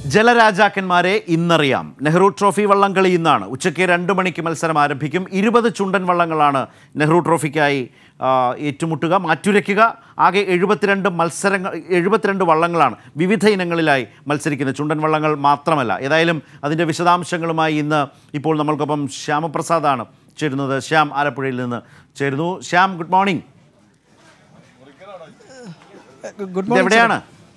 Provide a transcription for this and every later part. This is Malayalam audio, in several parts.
ജലരാജാക്കന്മാരെ ഇന്നറിയാം നെഹ്റു ട്രോഫി വള്ളംകളി ഇന്നാണ് ഉച്ചയ്ക്ക് രണ്ട് മണിക്ക് മത്സരം ആരംഭിക്കും ഇരുപത് ചുണ്ടൻ വള്ളങ്ങളാണ് നെഹ്റു ട്രോഫിക്കായി ആ, ഏറ്റുമുട്ടുക മാറ്റുരയ്ക്കുക ആകെ എഴുപത്തിരണ്ട് മത്സരങ്ങൾ എഴുപത്തിരണ്ട് വള്ളങ്ങളാണ് വിവിധ ഇനങ്ങളിലായി മത്സരിക്കുന്നത് ചുണ്ടൻ വള്ളങ്ങൾ മാത്രമല്ല ഏതായാലും അതിൻ്റെ വിശദാംശങ്ങളുമായി ഇന്ന് ഇപ്പോൾ നമ്മൾക്കൊപ്പം ശ്യാമപ്രസാദാണ് ചേരുന്നത് ശ്യാം ആലപ്പുഴയിൽ നിന്ന് ചേരുന്നു ശ്യാം ഗുഡ് മോർണിംഗ് ഗുഡ് ഇത് എവിടെയാണ്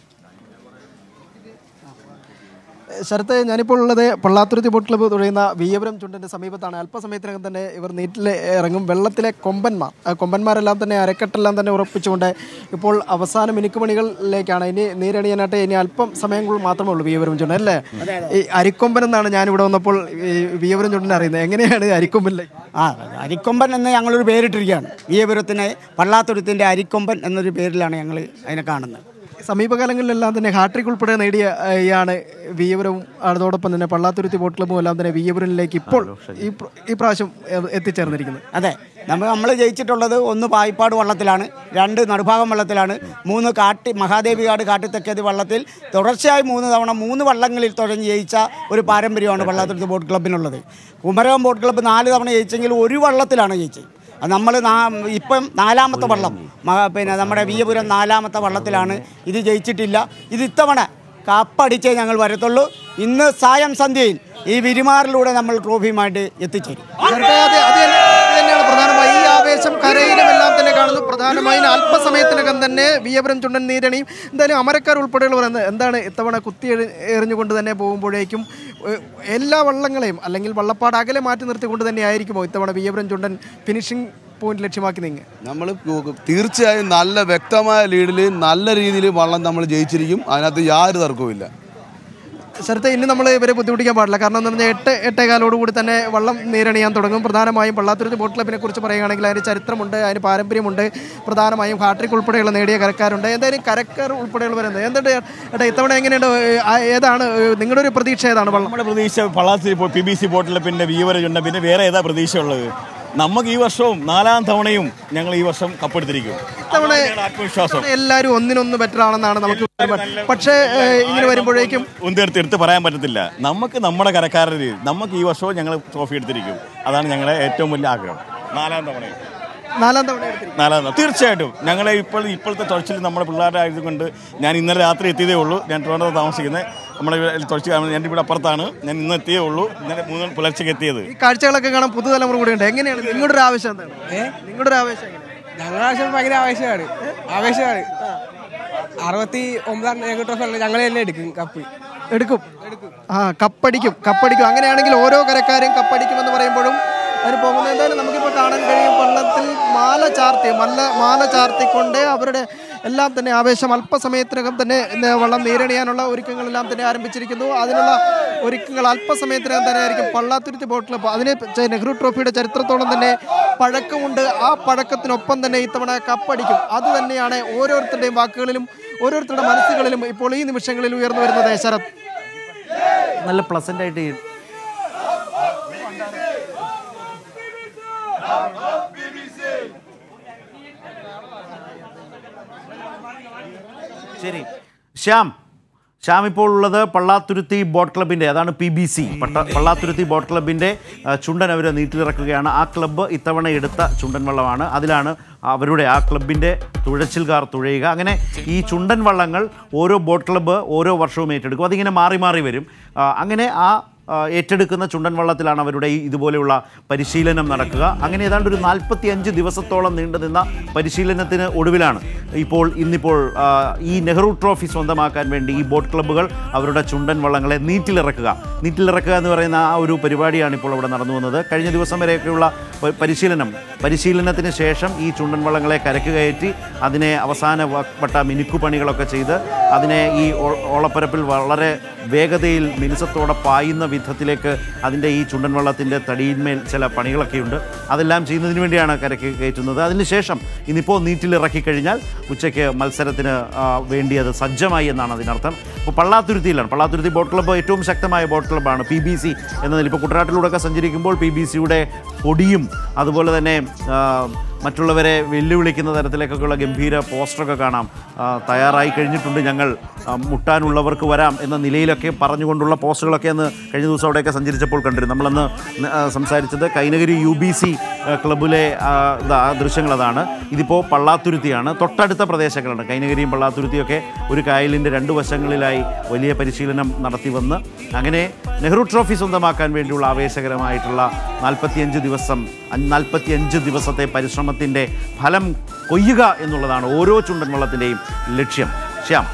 ശരത്ത് ഞാനിപ്പോൾ ഉള്ളത് പള്ളാത്തുരുത്തി ബോട്ട് ക്ലബ്ബ് തുഴയുന്ന വീയപുരം ചുണ്ടൻ്റെ സമീപത്താണ് അല്പസമയത്തിനകം തന്നെ ഇവർ നീറ്റിൽ ഇറങ്ങും വെള്ളത്തിലെ കൊമ്പന്മാർ ആ കൊമ്പന്മാരെല്ലാം തന്നെ അരക്കെട്ടെല്ലാം തന്നെ ഉറപ്പിച്ചുകൊണ്ട് ഇപ്പോൾ അവസാന മിനുക്കുമണികളിലേക്കാണ് ഇനി നീരണിയാനായിട്ട് ഇനി അല്പം സമയങ്ങൾ മാത്രമേ ഉള്ളൂ വീയപുരം ചുണ്ടൻ അല്ലേ ഈ അരിക്കൊമ്പൻ എന്നാണ് ഞാനിവിടെ വന്നപ്പോൾ ഈ വീയപുരം ചുണ്ടനെ അറിയുന്നത് എങ്ങനെയാണ് ഈ അരിക്കൊമ്പനിലേക്ക് ആ അരിക്കൊമ്പൻ എന്ന് ഞങ്ങളൊരു പേരിട്ടിരിക്കുകയാണ് വീയപുരത്തിന് പള്ളാത്തുരുത്തിൻ്റെ അരിക്കൊമ്പൻ എന്നൊരു പേരിലാണ് ഞങ്ങൾ അതിനെ കാണുന്നത് സമീപകാലങ്ങളിലെല്ലാം തന്നെ ഹാട്രിക് ഉൾപ്പെടെ നേടിയ ആണ് വീയപുരവും അതോടൊപ്പം തന്നെ പള്ളാത്തുരുത്തി ബോട്ട് ക്ലബ്ബും എല്ലാം തന്നെ വീയപുരനിലേക്ക് ഇപ്പോൾ ഈ പ്ര- ഈ പ്രാവശ്യം എ- എത്തിച്ചേർന്നിരിക്കുന്നത് അതെ നമ്മൾ നമ്മൾ ജയിച്ചിട്ടുള്ളത് ഒന്ന് പായിപ്പാട് വള്ളത്തിലാണ് രണ്ട് നടുഭാഗം വള്ളത്തിലാണ് മൂന്ന് കാട്ടി മഹാദേവികാട് കാട്ടിത്തെക്കേത് വള്ളത്തിൽ തുടർച്ചയായി മൂന്ന് തവണ മൂന്ന് വള്ളങ്ങളിൽ തുഴഞ്ഞ് ജയിച്ച ഒരു പാരമ്പര്യമാണ് പള്ളാത്തുരുത്തി ബോട്ട് ക്ലബിനുള്ളത് കുമരകം ബോട്ട് ക്ലബ്ബ് നാല് തവണ ജയിച്ചെങ്കിൽ ഒരു വള്ളത്തിലാണ് ജയിച്ചത് അത് നമ്മൾ നാ ഇപ്പം നാലാമത്തെ വള്ളം മ- പിന്നെ നമ്മുടെ വീയപുരം നാലാമത്തെ വള്ളത്തിലാണ് ഇത് ജയിച്ചിട്ടില്ല ഇത് ഇത്തവണ കപ്പടിച്ചേ ഞങ്ങൾ വരത്തുള്ളൂ ഇന്ന് സായം സന്ധ്യയിൽ ഈ വിരിമാറിലൂടെ നമ്മൾ ട്രോഫിയുമായിട്ട് എത്തിച്ചേരും ചേട്ടാ, അത് അത് തന്നെ- അത് തന്നെയാണ് പ്രധാനമായി ഈ ആവേശം കരയിലും എല്ലാം തന്നെ കാണുന്നു പ്രധാനമായും അല്പസമയത്തിനകം തന്നെ വിയപുരം ചുണ്ടൻ നീരണിയും എന്തായാലും അമരക്കാർ ഉൾപ്പെടെയുള്ളവർ എന്ത് എന്താണ് ഇത്തവണ കുത്തി എറി- എറിഞ്ഞുകൊണ്ട് തന്നെ പോകുമ്പോഴേക്കും ഏഹ്, എല്ലാ വള്ളങ്ങളെയും അല്ലെങ്കിൽ വള്ളപ്പാട് അകലെ മാറ്റി നിർത്തിക്കൊണ്ട് തന്നെ ആയിരിക്കുമോ ഇത്തവണ വിയപുരം ചുണ്ടൻ ഫിനിഷിംഗ് പോയിന്റ് ലക്ഷ്യമാക്കി നീങ്ങുക നമ്മൾ തീർച്ചയായും നല്ല വ്യക്തമായ ലീഡിൽ നല്ല രീതിയിൽ വള്ളം നമ്മൾ ജയിച്ചിരിക്കും അതിനകത്ത് യാതൊരു തർക്കവുമില്ല സ്ഥലത്ത് ഇനി നമ്മൾ ഇവരെ ബുദ്ധിമുട്ടിക്കാൻ പാടില്ല കാരണം എന്ന് പറഞ്ഞാൽ എട്ട് എട്ടേകാലോടുകൂടി തന്നെ വള്ളം നീരണിയാൻ തുടങ്ങും പ്രധാനമായും പള്ളാത്തുരുത്തി ബോട്ട് ക്ലബിനെ കുറിച്ച് പറയുകയാണെങ്കിൽ അതിന് ചരിത്രമുണ്ട് അതിന് പാരമ്പര്യമുണ്ട് പ്രധാനമായും ഹാട്രിക് ഉൾപ്പെടെയുള്ള നേടിയ കരക്കാരുണ്ട് എന്തായാലും കരക്കാർ ഉൾപ്പെടെയുള്ളവരുണ്ട് എന്തുണ്ട് ഏട്ടാ ഇത്തവണ എങ്ങനെയുണ്ട് ഏ, ആ, ഏതാണ് ഏ, നിങ്ങളുടെ ഒരു പ്രതീക്ഷ ഏതാണ് വള്ളം നമ്മുടെ പ്രതീക്ഷ പള്ളാത്തി പി ബി സി ബോട്ടിൽ പിന്നെ വീവരജുണ്ട് പിന്നെ വേറെ ഏതാ പ്രതീക്ഷ ഉള്ളത് നമുക്ക് ഈ വർഷവും നാലാം തവണയും ഞങ്ങൾ ഈ വർഷം കപ്പെടുത്തിരിക്കും ഇത്തവണ അതാണ് ആത്മവിശ്വാസം ഇത്തവണ എല്ലാവരും ഒന്നിനൊന്ന് ബെറ്റർ ആണെന്നാണ് നമുക്ക് തോന്നുന്നത്. പക്ഷേ ഏ, ഇങ്ങനെ വരുമ്പോഴേക്കും ഒന്നെടുത്ത് എടുത്ത് പറയാൻ പറ്റത്തില്ല നമുക്ക് നമ്മുടെ കരക്കാരുടെ രീതി നമുക്ക് ഈ വർഷവും ഞങ്ങൾ ട്രോഫി എടുത്തിരിക്കും അതാണ് ഞങ്ങളുടെ ഏറ്റവും വലിയ ആഗ്രഹം നാലാം തവണയും നാലാം തവണ എടുത്തിരിക്കും നാലാം തവണ തീർച്ചയായിട്ടും ഞങ്ങളെ ഇപ്പോൾ ഇപ്പോഴത്തെ തുഴച്ചിൽ നമ്മുടെ പിള്ളേരുടെ ആയതുകൊണ്ട് ഞാൻ ഇന്നലെ രാത്രി എത്തിയതേ ഉള്ളൂ ഞാൻ ട്രിവാൻഡ്രത്ത് താമസിക്കുന്നത് നമ്മുടെ തുഴച്ചിൽ ഞാൻ ഇവിടെ അപ്പുറത്താണ് ഞാൻ ഇന്ന് എത്തിയേ ഉള്ളൂ ഇന്നലെ മൂന്ന് പുലർച്ചയ്ക്ക് എത്തിയത് ഈ കാഴ്ചകളൊക്കെ കാണാൻ പുതുതലമുറ കൂടി ഉണ്ട് എങ്ങനെയാണ് നിങ്ങളുടെ ഒരു ആവശ്യം എന്താണ് നിങ്ങളുടെ ഒരു ആവേശം എങ്ങനെയാണ് ഞങ്ങളുടെ ആവശ്യം ഭയങ്കര ആവേശമാണ് ആവേശമാണ് അറുപത്തി ഒമ്പതാം ഞങ്ങൾ ട്രോഫി ഞങ്ങൾ തന്നെ എടുക്കും കപ്പ് എടുക്കും ആ കപ്പടിക്കും കപ്പടിക്കും അങ്ങനെയാണെങ്കിൽ ഓരോ കരക്കാരും കപ്പടിക്കുമെന്ന് പറയുമ്പോഴും അതിന് പോകുന്നത് എന്തായാലും നമുക്കിപ്പോൾ കാണാൻ കഴിയും വള്ളത്തിൽ മാല ചാർത്തി മല്ല മാല ചാർത്തിക്കൊണ്ട് അവരുടെ എല്ലാം തന്നെ ആവേശം അല്പസമയത്തിനകം തന്നെ ഇന്ന് വള്ളം നീരണിയാനുള്ള ഒരുക്കങ്ങളെല്ലാം തന്നെ ആരംഭിച്ചിരിക്കുന്നു അതിനുള്ള ഒരുക്കങ്ങൾ അല്പസമയത്തിനകം തന്നെ ആയിരിക്കും പള്ളാത്തുരുത്തി ബോട്ട് ക്ലബ്ബ് അതിന് ചെ- നെഹ്റു ട്രോഫിയുടെ ചരിത്രത്തോളം തന്നെ പഴക്കമുണ്ട് ആ പഴക്കത്തിനൊപ്പം തന്നെ ഇത്തവണ കപ്പടിക്കും അത് തന്നെയാണ് ഓരോരുത്തരുടെയും വാക്കുകളിലും ഓരോരുത്തരുടെ മനസ്സുകളിലും ഇപ്പോൾ ഈ നിമിഷങ്ങളിൽ ഉയർന്നു വരുന്നത് ശരത് നല്ല പ്ലസൻ്റ് ആയിട്ട് ഈ- ശരി ശ്യാം ശ്യാം ഇപ്പോൾ ഉള്ളത് പള്ളാത്തുരുത്തി ബോട്ട് ക്ലബിൻ്റെ അതാണ് P B C Pallathuruthy boat ക്ലബിൻ്റെ ആ, ചുണ്ടൻ അവർ നീട്ടിലിറക്കുകയാണ് ആ ക്ലബ്ബ് ഇത്തവണ എടുത്ത ചുണ്ടൻ വള്ളമാണ് അതിലാണ് അവരുടെ ആ ക്ലബിൻ്റെ തുഴച്ചിൽക്കാർ തുഴയുക അങ്ങനെ ഈ ചുണ്ടൻ വള്ളങ്ങൾ ഓരോ ബോട്ട് ക്ലബ്ബ് ഓരോ വർഷവും ഏറ്റെടുക്കും അതിങ്ങനെ മാറി മാറി വരും ആ, അങ്ങനെ ആ ആ, ഏറ്റെടുക്കുന്ന ചുണ്ടൻ വള്ളത്തിലാണ് അവരുടെ ഈ ഇതുപോലെയുള്ള പരിശീലനം നടക്കുക അങ്ങനെ ഏതാണ്ട് ഒരു നാൽപ്പത്തി അഞ്ച് ദിവസത്തോളം നീണ്ടു നിന്ന പരിശീലനത്തിന് ഒടുവിലാണ് ഇപ്പോൾ ഇന്നിപ്പോൾ ആ, ഈ നെഹ്റു ട്രോഫി സ്വന്തമാക്കാൻ വേണ്ടി ഈ ബോട്ട് ക്ലബ്ബുകൾ അവരുടെ ചുണ്ടൻ വള്ളങ്ങളെ നീറ്റിലിറക്കുക നീറ്റിലിറക്കുക എന്ന് പറയുന്ന ആ ഒരു പരിപാടിയാണ് ഇപ്പോൾ അവിടെ നടന്നു വന്നത് കഴിഞ്ഞ ദിവസം വരെയൊക്കെയുള്ള പ- പരിശീലനം പരിശീലനത്തിന് ശേഷം ഈ ചുണ്ടൻ വള്ളങ്ങളെ കരക്ക് കയറ്റി അതിനെ അവസാന വ- വട്ട മിനുക്കുപണികളൊക്കെ ചെയ്ത് അതിനെ ഈ ഓ- ഓളപ്പരപ്പിൽ വളരെ വേഗതയിൽ മിനുസത്തോടെ പായുന്ന വിധത്തിലേക്ക് അതിൻ്റെ ഈ ചുണ്ടൻ വള്ളത്തിൻ്റെ തടിയിന്മേൽ ചില പണികളൊക്കെയുണ്ട് അതെല്ലാം ചെയ്യുന്നതിന് വേണ്ടിയാണ് കരയ്ക്ക് കയറ്റുന്നത് അതിനുശേഷം ഇന്നിപ്പോൾ നീറ്റിലിറക്കി കഴിഞ്ഞാൽ ഉച്ചയ്ക്ക് മത്സരത്തിന് ആ, വേണ്ടി അത് സജ്ജമായി എന്നാണ് അതിനർത്ഥം ഇപ്പോൾ പള്ളാത്തുരുത്തിയിലാണ് പള്ളാത്തുരുത്തി ബോട്ട് ക്ലബ്ബ് ഏറ്റവും ശക്തമായ ബോട്ട് ക്ലബ്ബാണ് പി ബി സി എന്നതിൽ ഇപ്പോൾ കുട്ടനാട്ടിലൂടെയൊക്കെ സഞ്ചരിക്കുമ്പോൾ പി ബി സിയുടെ പൊടിയും അതുപോലെ തന്നെ ആ, മറ്റുള്ളവരെ വെല്ലുവിളിക്കുന്ന തരത്തിലേക്കൊക്കെയുള്ള ഗംഭീര പോസ്റ്ററൊക്കെ കാണാം ആ, തയ്യാറായി കഴിഞ്ഞിട്ടുണ്ട് ഞങ്ങൾ ആ, മുട്ടാനുള്ളവർക്ക് വരാം എന്ന നിലയിലൊക്കെ പറഞ്ഞുകൊണ്ടുള്ള പോസ്റ്ററുകളൊക്കെ അന്ന് കഴിഞ്ഞ ദിവസം അവിടെയൊക്കെ സഞ്ചരിച്ചപ്പോൾ കണ്ടിരുന്നു നമ്മളന്ന് ന- ആ, സംസാരിച്ചത് കൈനഗിരി യു ബി സി ക്ലബിലെ ആ, ഇതാ, ആ ദൃശ്യങ്ങൾ അതാണ് ഇതിപ്പോൾ പള്ളാത്തുരുത്തിയാണ് തൊട്ടടുത്ത പ്രദേശങ്ങളാണ് കൈനഗിരിയും പള്ളാത്തുരുത്തിയൊക്കെ ഒരു കായലിൻ്റെ രണ്ട് വശങ്ങളിലായി വലിയ പരിശീലനം നടത്തി വന്ന് അങ്ങനെ നെഹ്റു ട്രോഫി സ്വന്തമാക്കാൻ വേണ്ടിയുള്ള ആവേശകരമായിട്ടുള്ള നാൽപ്പത്തിയഞ്ച് ദിവസം നാൽപ്പത്തിയഞ്ച് ദിവസത്തെ പരിശ്രമത്തിൻ്റെ ഫലം കൊയ്യുക എന്നുള്ളതാണ് ഓരോ ചുണ്ടൻ വള്ളത്തിൻ്റെയും ലക്ഷ്യം ശ്യാം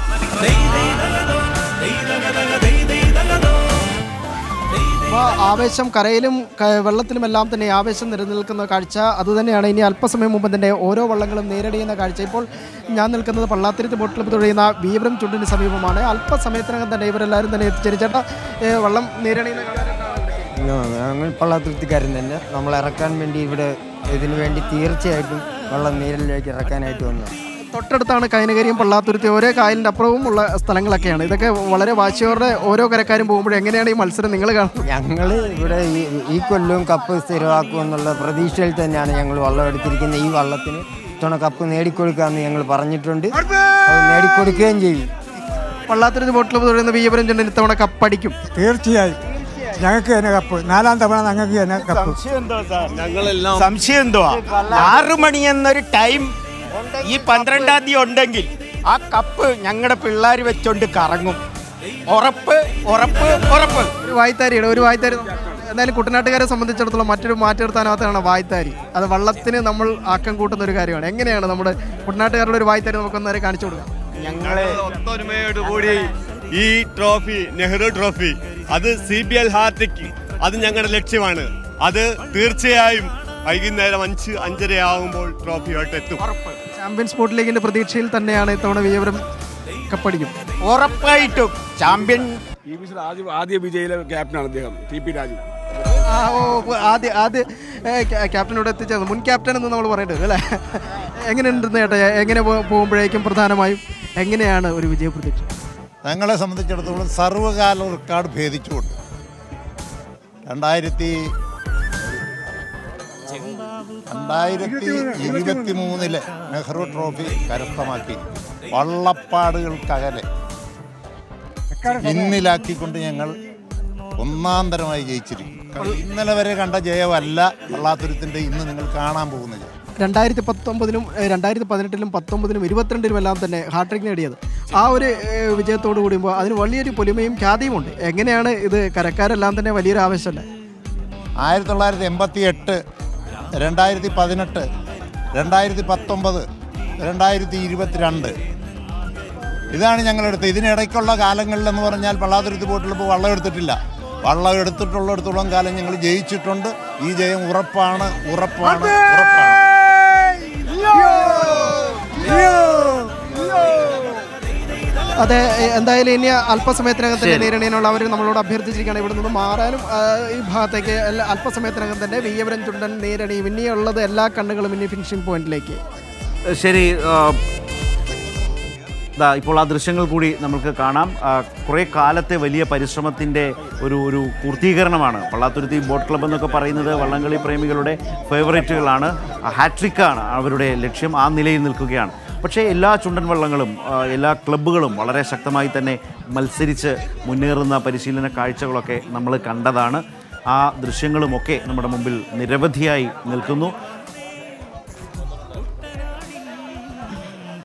അപ്പോൾ ആവേശം കരയിലും ക- വെള്ളത്തിലുമെല്ലാം തന്നെ ആവേശം നിലനിൽക്കുന്ന കാഴ്ച അതുതന്നെയാണ് ഇനി അല്പസമയം മുമ്പ് തന്നെ ഓരോ വള്ളങ്ങളും നേരിടുന്ന കാഴ്ച ഇപ്പോൾ ഞാൻ നിൽക്കുന്നത് പള്ളാത്തിരുത്ത് ബോട്ട് ക്ലബ്ബ് തുഴയുന്ന വീവരം ചുണ്ടിന് സമീപമാണ് അല്പസമയത്തിനകം തന്നെ ഇവരെല്ലാവരും തന്നെ എത്തിച്ചേരും ചേട്ടാ ഏ, വള്ളം നേരിടുന്ന ഞങ്ങൾ പള്ളാത്തുരുത്തിക്കാരൻ തന്നെ നമ്മൾ ഇറക്കാൻ വേണ്ടി ഇവിടെ ഇതിനു വേണ്ടി തീർച്ചയായിട്ടും വെള്ളം നീരിലേക്ക് ഇറക്കാനായിട്ട് വന്നു തൊട്ടടുത്താണ് കൈനകരിയും പള്ളാത്തുരുത്തി ഓരോ കായലിൻ്റെ അപ്പുറവും ഉള്ള സ്ഥലങ്ങളൊക്കെയാണ് ഇതൊക്കെ വളരെ വാശിയോടെ ഓരോ കരക്കാരും പോകുമ്പോൾ എങ്ങനെയാണ് ഈ മത്സരം നിങ്ങൾ കാണുന്നത് ഞങ്ങൾ ഇവിടെ ഈ ഈ കൊല്ലവും കപ്പ് സ്ഥിരമാക്കും എന്നുള്ള പ്രതീക്ഷയിൽ തന്നെയാണ് ഞങ്ങൾ വള്ളം എടുത്തിരിക്കുന്നത് ഈ വള്ളത്തിന് ഇത്തവണ കപ്പ് നേടിക്കൊടുക്കാമെന്ന് ഞങ്ങൾ പറഞ്ഞിട്ടുണ്ട് അത് നേടിക്കൊടുക്കുകയും ചെയ്യും പള്ളാത്തുരുത്തി ബോട്ട് ക്ലബ്ബ് തുഴയുന്ന വീവരം ചുണ്ടൻ ഇത്തവണ കപ്പടിക്കും തീർച്ചയായും ഞങ്ങൾക്ക് തന്നെ കപ്പ് നാലാം തവണ ഞങ്ങൾക്ക് തന്നെ കപ്പ് സംശയം എന്തുവാ ആറു മണി എന്നൊരു ടൈം ഈ പന്ത്രണ്ടാം തീയതി ഉണ്ടെങ്കിൽ ആ കപ്പ് ഞങ്ങളുടെ പിള്ളേർ വെച്ചോണ്ട് കറങ്ങും ഉറപ്പ് ഉറപ്പ് ഉറപ്പ് ഒരു വായ്ത്താരിയുടെ ഒരു വായ്ത്താരി എന്തായാലും കുട്ടനാട്ടുകാരെ സംബന്ധിച്ചിടത്തോളം മറ്റൊരു മാറ്റിയെടുത്താനകത്താണ് വായ്ത്താരി അത് വള്ളത്തിന് നമ്മൾ ആക്കം കൂട്ടുന്ന ഒരു കാര്യമാണ് എങ്ങനെയാണ് നമ്മുടെ കുട്ടനാട്ടുകാരുടെ ഒരു വായ്ത്താരി നമുക്കൊന്നേരെ കാണിച്ചു കൊടുക്കാം ഞങ്ങളെ ഒത്തൊരുമയോടുകൂടി ഈ ട്രോഫി നെഹ്റു ട്രോഫി അത് സി ബി എൽ ഹാർട്ടിക്ക് അത് ഞങ്ങളുടെ ലക്ഷ്യമാണ് അത് തീർച്ചയായും വൈകുന്നേരം അഞ്ച് അഞ്ചരയാകുമ്പോൾ ട്രോഫിയായിട്ട് എത്തും ചാമ്പ്യൻസ് സ്പോർട്ട് ലീഗിന്റെ പ്രതീക്ഷയിൽ തന്നെയാണ് ഇത്തവണ വീവരം കപ്പടിക്കും ഉറപ്പായിട്ടും ചാമ്പ്യൻ ആദ്യ ആദ്യ വിജയിലെ ക്യാപ്റ്റനാണ് അദ്ദേഹം ടി പി രാജു ആ, ഓ, ഓ, ആദ്യ ആദ്യ ഏ, ക്യാ- ക്യാപ്റ്റനോട് എത്തിച്ചത് മുൻ ക്യാപ്റ്റൻ എന്ന് നമ്മൾ പറയേണ്ടത് അല്ലേ എങ്ങനെയുണ്ടെന്ന് ചേട്ടാ എങ്ങനെ പോ- പോകുമ്പോഴേക്കും പ്രധാനമായും എങ്ങനെയാണ് ഒരു വിജയ പ്രതീക്ഷ ഞങ്ങളെ സംബന്ധിച്ചിടത്തോളം സർവ്വകാല റെക്കോർഡ് ഭേദിച്ചുകൊണ്ട് രണ്ടായിരത്തി രണ്ടായിരത്തി ഇരുപത്തി മൂന്നിലെ നെഹ്റു ട്രോഫി കരസ്ഥമാക്കി വള്ളപ്പാടുകൾക്കകലെ ഇന്നിലാക്കിക്കൊണ്ട് ഞങ്ങൾ ഒന്നാം തരമായി ജയിച്ചിരിക്കും ഇന്നലെ വരെ കണ്ട ജയമല്ല വള്ളാത്തുരത്തിൻ്റെ ഇന്ന് നിങ്ങൾ കാണാൻ പോകുന്ന ജയം രണ്ടായിരത്തി പത്തൊമ്പതിനും ഏഹ്, രണ്ടായിരത്തി പതിനെട്ടിലും പത്തൊമ്പതിനും ഇരുപത്തിരണ്ടിലും എല്ലാം തന്നെ ഹാട്രിക് നേടിയത് ആ ഒരു ഏഹ്, വിജയത്തോട് കൂടിയുമ്പോൾ അതിന് വലിയൊരു പൊലിമയും ഖ്യാതിയുമുണ്ട് എങ്ങനെയാണ് ഇത് കരക്കാരെല്ലാം തന്നെ വലിയൊരു ആവശ്യമല്ലേ ആയിരത്തി തൊള്ളായിരത്തി എൺപത്തി എട്ട് രണ്ടായിരത്തി പതിനെട്ട് രണ്ടായിരത്തി പത്തൊമ്പത് രണ്ടായിരത്തി ഇരുപത്തിരണ്ട് ഇതാണ് ഞങ്ങളെടുത്ത് ഇതിനിടയ്ക്കുള്ള കാലങ്ങളിലെന്ന് പറഞ്ഞാൽ പള്ളാതുരുത്തി ബോട്ടിലിപ്പോൾ വള്ളം എടുത്തിട്ടില്ല വള്ളം എടുത്തിട്ടുള്ളിടത്തോളം കാലം ഞങ്ങൾ ജയിച്ചിട്ടുണ്ട് ഈ ജയം ഉറപ്പാണ് ഉറപ്പാണ് ഉറപ്പാണ് അതെ എ- എന്തായാലും ഇനി അല്പസമയത്തിനകം തന്നെ നേരിടേനുള്ള അവർ നമ്മളോട് അഭ്യർത്ഥിച്ചിരിക്കുകയാണ് ഇവിടെ നിന്ന് മാറാനും ആ, ഈ ഭാഗത്തേക്ക് എല്ലാ അല്പസമയത്തിനകം തന്നെ വിയ്യവരൻ ചുണ്ടൻ നേരണിയും ഇനിയുള്ളത് എല്ലാ കണ്ണുകളും ഇനി ഫിനിഷിംഗ് പോയിന്റിലേക്ക് ശരി ആ, ദാ ഇപ്പോൾ ആ ദൃശ്യങ്ങൾ കൂടി നമുക്ക് കാണാം ആ, കുറേ കാലത്തെ വലിയ പരിശ്രമത്തിൻ്റെ ഒരു ഒരു പൂർത്തീകരണമാണ് പള്ളാത്തുരുത്തി ബോട്ട് ക്ലബ്ബ് എന്നൊക്കെ പറയുന്നത് വള്ളംകളി പ്രേമികളുടെ ഫേവറേറ്റുകളാണ് ഹാട്രിക്കാണ് അവരുടെ ലക്ഷ്യം ആ നിലയിൽ നിൽക്കുകയാണ് പക്ഷേ എല്ലാ ചുണ്ടൻ വള്ളങ്ങളും ആ, എല്ലാ ക്ലബ്ബുകളും വളരെ ശക്തമായി തന്നെ മത്സരിച്ച് മുന്നേറുന്ന പരിശീലന കാഴ്ചകളൊക്കെ നമ്മൾ കണ്ടതാണ് ആ ദൃശ്യങ്ങളുമൊക്കെ നമ്മുടെ മുമ്പിൽ നിരവധിയായി നിൽക്കുന്നു